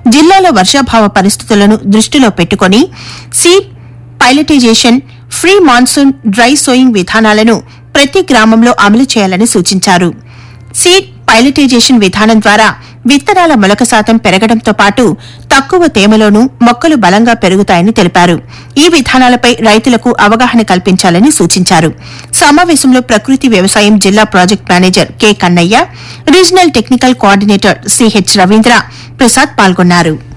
జిల్లాలో వర్షాభావ పరిస్థితులను దృష్టిలో పెట్టుకుని seed pilotization pre monsoon dry sowing విధానాలను ప్రతి గ్రామంలో అమలు చేయాలని సూచించారు సీడ్ పైలటైజేషన్ విధానం ద్వారా విత్తనాల మొలక శాతం పెరగడంతో పాటు తక్కువ తేమలోనూ మొక్కలు బలంగా పెరుగుతాయని తెలిపారు ఈ విధానాలపై రైతులకు అవగాహన కల్పించాలని సూచించారు సమావేశంలో ప్రకృతి వ్యవసాయం జిల్లా project manager K Kannaiah regional technical coordinator CH Ravindra Prasad పాల్గొన్నారు